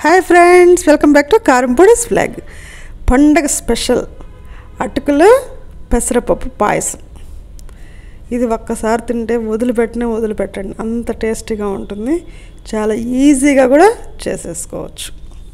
hi friends welcome back to కారంపొడిస్ vlog పండగ special అటుకులు పెసరపప్పు పాయసం ఇది ఒక్కసారి తింటే వదిలిపెట్టినా వదిలిపెట్టండి అంత టేస్టీగా ఉంటుంది చాలా ఈజీగా కూడా చేసేసుకోవచ్చు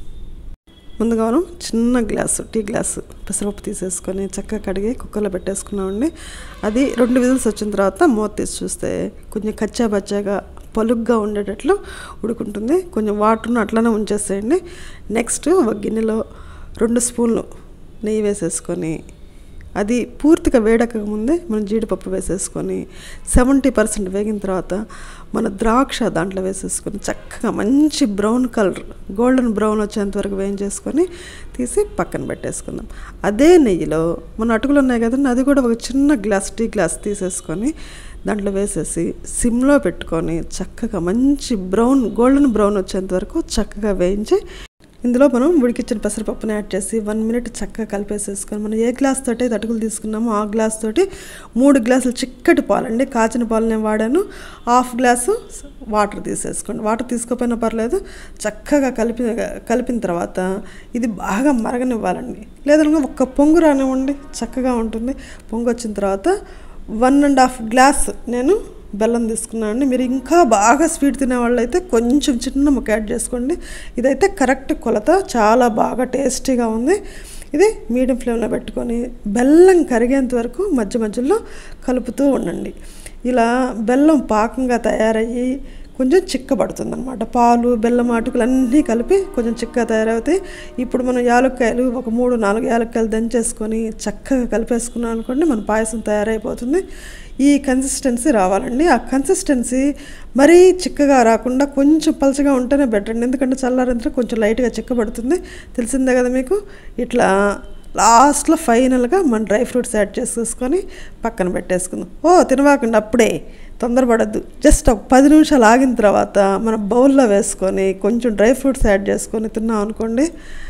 ముందుగా మనం చిన్న గ్లాసు టీ గ్లాసు పెసరపప్పు తీసేసుకొని చక్కగా కడిగి కుక్కర్లో పెట్టేసుకున్నామండి అది రెండు విజిల్స్ వచ్చిన తర్వాత మూత తీసి చూస్తే కొంచెం కచ్చా బచ్చాగా పలుగ్గా ఉండేటట్లు ఉడుకుంటుంది కొంచెం వాటర్ను అట్లనే ఉంచేసేయండి నెక్స్ట్ ఒక గిన్నెలో రెండు స్పూన్లు నెయ్యి వేసేసుకొని అది పూర్తిగా వేడక ముందే మనం జీడిపప్పు వేసేసుకొని సెవెంటీ పర్సెంట్ వేగిన తర్వాత మన ద్రాక్ష దాంట్లో వేసేసుకొని చక్కగా మంచి బ్రౌన్ కలర్ గోల్డెన్ బ్రౌన్ వచ్చేంత వరకు వేయించేసుకొని తీసి పక్కన పెట్టేసుకుందాం అదే నెయ్యిలో మన అటుకులు ఉన్నాయి కదండి అది కూడా ఒక చిన్న గ్లాస్ టీ గ్లాస్ తీసేసుకొని దాంట్లో వేసేసి సిమ్లో పెట్టుకొని చక్కగా మంచి బ్రౌన్ గోల్డెన్ బ్రౌన్ వచ్చేంత వరకు చక్కగా వేయించి ఇందులో మనం ఉడికిచ్చిన పెసరపప్పుని యాడ్ చేసి వన్ మినిట్ చక్కగా కలిపేసేసుకొని మనం ఏ గ్లాస్ తోటి అయితే అటుకులు తీసుకున్నామో ఆ గ్లాస్ తోటి మూడు గ్లాసులు చిక్కటి పాలండి కాచిన పాలు నేను వాడాను హాఫ్ గ్లాసు వాటర్ తీసేసుకోండి వాటర్ తీసుకోపోయినా పర్లేదు చక్కగా కలిపి కలిపిన తర్వాత ఇది బాగా మరగనివ్వాలండి లేదనగా ఒక్క పొంగు రానివ్వండి చక్కగా ఉంటుంది పొంగు వచ్చిన తర్వాత వన్ అండ్ హాఫ్ గ్లాస్ నేను బెల్లం తీసుకున్నానండి మీరు ఇంకా బాగా స్వీట్ తినే వాళ్ళు అయితే కొంచెం చిన్న ముక్క యాడ్ చేసుకోండి ఇదైతే కరెక్ట్ కొలత చాలా బాగా టేస్టీగా ఉంది ఇది మీడియం ఫ్లేమ్లో పెట్టుకొని బెల్లం కరిగేంత వరకు మధ్య మధ్యలో కలుపుతూ ఉండండి ఇలా బెల్లం పాకంగా తయారయ్యి కొంచెం చిక్కబడుతుంది అనమాట పాలు బెల్లం అటుకులు అన్నీ కలిపి కొంచెం చిక్కగా తయారవుతాయి ఇప్పుడు మనం యాలక్కాయలు ఒక మూడు నాలుగు యాలక్కాయలు దంచేసుకొని చక్కగా కలిపేసుకున్నాం అనుకోండి మన పాయసం తయారైపోతుంది ఈ కన్సిస్టెన్సీ రావాలండి ఆ కన్సిస్టెన్సీ మరీ చిక్కగా రాకుండా కొంచెం పలచగా ఉంటేనే బెటర్ అండి ఎందుకంటే చల్లారంతా కొంచెం లైట్గా చిక్కబడుతుంది తెలిసిందే కదా మీకు ఇట్లా లాస్ట్లో ఫైనల్గా మన డ్రై ఫ్రూట్స్ యాడ్ చేసేసుకొని పక్కన పెట్టేసుకుందాం ఓ తినవాకండి అప్పుడే తొందరపడద్దు జస్ట్ ఒక పది నిమిషాలు ఆగిన తర్వాత మనం బౌల్లో వేసుకొని కొంచెం డ్రై ఫ్రూట్స్ యాడ్ చేసుకొని తిన్నాం అనుకోండి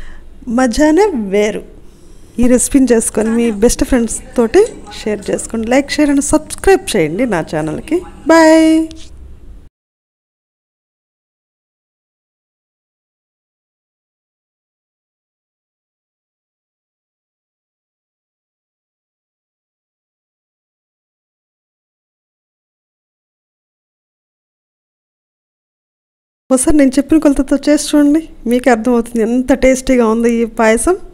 మజానే వేరు ఈ రెసిపీని చేసుకొని మీ బెస్ట్ ఫ్రెండ్స్ తోటి షేర్ చేసుకోండి లైక్ షేర్ అండ్ సబ్స్క్రైబ్ చేయండి నా ఛానల్కి బాయ్ ఒకసారి నేను చెప్పిన కొలతతో చేసి చూడండి మీకు అర్థమవుతుంది ఎంత టేస్టీగా ఉంది ఈ పాయసం